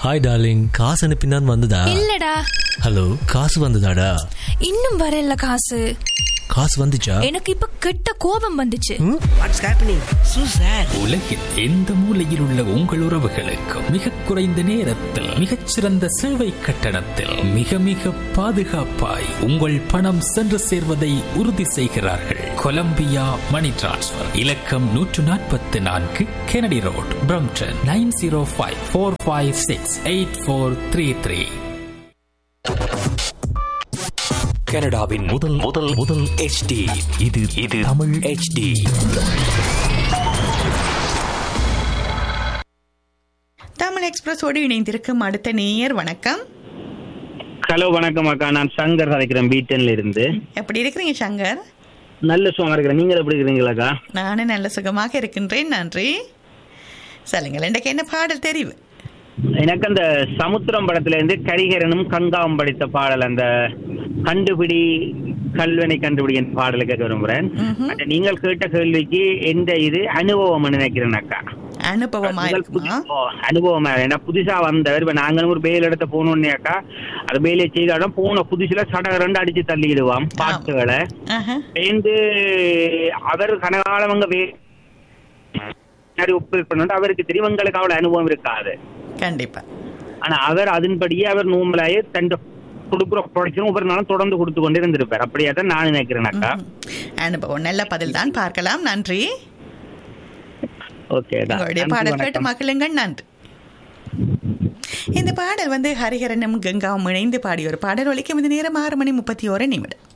Hi darling காசு அனுப்பினான் வந்ததா இல்லடா ஹலோ காசு வந்ததாடா இன்னும் வரல காசு காசு வந்துச்சா எனக்கு இப்ப கெட்ட கோபம் வந்துச்சு வாட்ஸ் ஹேப்பனிங் சூ சார் உலகில் எந்த மூலையில் உள்ள உங்கள் உறவுகளுக்கு மிக குறைந்த நேரத்தில் மிகச்சிறந்த சேவை கட்டணத்தில் மிக மிக பாதுகாப்பாய் உங்கள் பணம் சென்று சேர்வதை உறுதி செய்கிறார்கள் கொலம்பியா மணி டிரான்ஸ்ஃபர் இலக்கம் நூற்று நாற்பத்தி நான்கு Kennedy road Brampton nine zero five four five six eight four three three கனடாவின் முதல் முதல் முதல் HD இது இது தமிழ் HD தமிழ் எக்ஸ்பிரஸோடு இணைந்திருக்கும் அடுத்த நேயர் வணக்கம் ஹலோ வணக்கம் அக்கா நான் சங்கர் கலைக்கிறேன் பீட்டன்ல இருந்து எப்படி இருக்கிறீங்க சங்கர் நல்ல சுகமா இருக்கிறேன் நீங்க எப்படி இருக்கிறீங்களாக்கா நானும் நல்ல சுகமாக இருக்கின்றேன் நன்றி சொல்லுங்கள் இன்றைக்கு என்ன பாடல் தெரிவு எனக்கு அந்த சமுத்திரம் படத்துல இருந்து கரிகரனும் கங்காவும் படித்த பாடல் அந்த கண்டுபிடி கல்வனை கண்டுபிடி என்ற பாடலை கேட்க விரும்புறேன் அந்த நீங்கள் கேட்ட கேள்விக்கு எந்த இது அனுபவம் நினைக்கிறேன் அக்கா அனுபவமா முதல் இருக்குமா புது- ஓ, அனுபவமா ஏன்னா புதுசா வந்தவர் இப்ப நாங்களும் ஒரு பேல் எடுத்த போனோன்னே அக்கா அது பேலை செய்தாலும் போன புதுசுல சட ரெண்டு அடிச்சு தள்ளிடுவான் பாட்டுகளை ஆஹா. சேர்ந்து அவர் கனகாலம் அங்க வே ஒப்பு பண்ணணும் அவருக்கு தெரியும் எங்களுக்கு அவ்வளவு அனுபவம் இருக்காது கண்டிப்பா ஆனா அவர் அதன்படியே அவர் நூம்பலாயே தன் கொடுக்குற ப்ரொடக்ஷன் ஒவ்வொரு நாளும் தொடர்ந்து கொடுத்து கொண்டே இருந்திருப்பார் அப்படியே தான் நான் நினைக்கிறேன் அக்கா அனுபவம் நல்ல பதில் தான் பார்க்கலாம் நன்றி ஓகே உங்களுடைய பாடல் கேட்டு மகிழுங்கள் நன்றி இந்த பாடல் வந்து ஹரிஹரனும் கங்காவும் இணைந்து பாடிய ஒரு பாடல் ஒலிக்கும் இந்த நேரம் ஆறு மணி முப்பத்தி ஓரு நிமிடம்